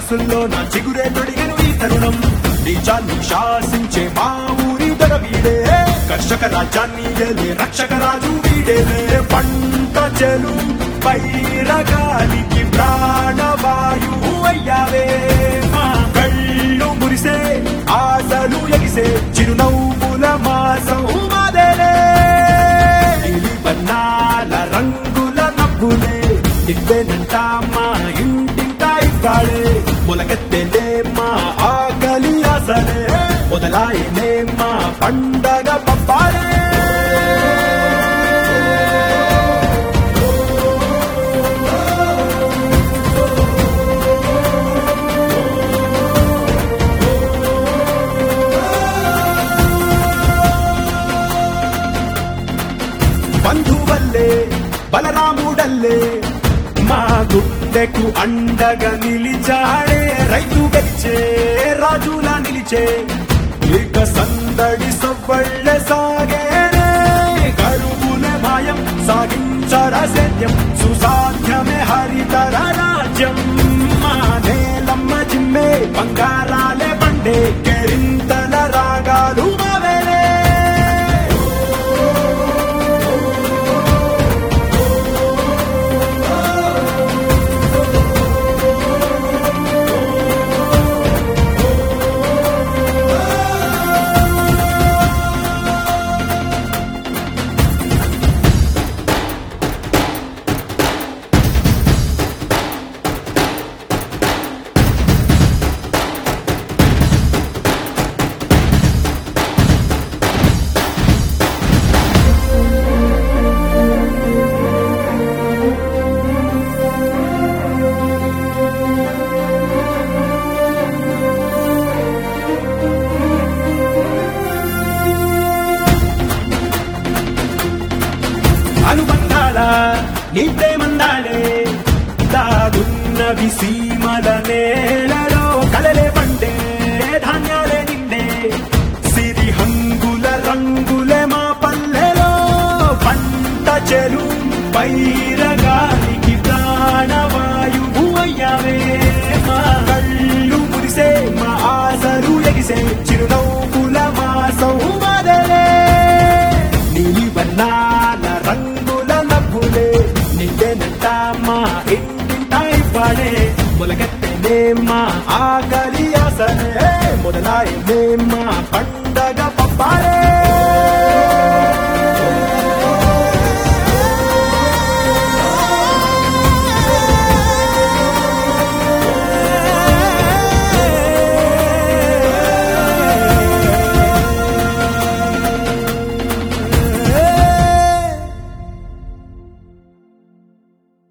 మనసుల్లో నా చిగురే తొడిగను ఈ తరుణం నీచాన్ని శాసించే మా ఊరి దొర వీడే కర్షక రాజ్యాన్ని ఏలే రక్షక రాజు వీడేలే పంట చెలు పైరగాలికి ప్రాణవాయువు అయ్యావే మా కళ్ళు మురిసే ఆశలు ఎగిసే చిరునవ్వుల మాసం మాదేలే నీలి బన్నాల రంగుల నవ్వులే నివ్వేనంట మా ఇంటింట ఇవ్వాళే మొలకెత్తేలే మా ఆకలి అసలే మొదలాయనే మా పండగ పప్పాలే బంధువల్లే బలరాముడల్లే మా గుండెకు అండగా నిలిచాడే రైతు గెలిచే రాజులా నిలిచే ఇక సందడి సవ్వళ్ళ సాగేనే కరువునే మాయం సాగించర సైన్యం సుసాధ్యమే హరితర రాజ్యం మా నేలమ్మ జిమ్మే బంగారాలే పండే కెరింతల రాగాలు మావేలే అనుబంధాల నీ ప్రేమందాలే దాగున్నవి సీమల నేలలో కలలే పండే ధాన్యాలే నిండే సిరి హంగుల రంగులే మా పల్లెలో పంట చెలు పైరగాలికి ప్రాణవాయువు అయ్యావే మా కళ్ళు మురిసే మా ఆశలు ఎగిసే చిరునవ్వుల మాసం మాదలే నీలి వర్ణాల రంగుల నవ్వులే నిండేనంట మా ఇంటింట ఇవ్వాడే మొలగత్తెనే మా ఆకలి ఆసలే మొదలాయనే మా పంట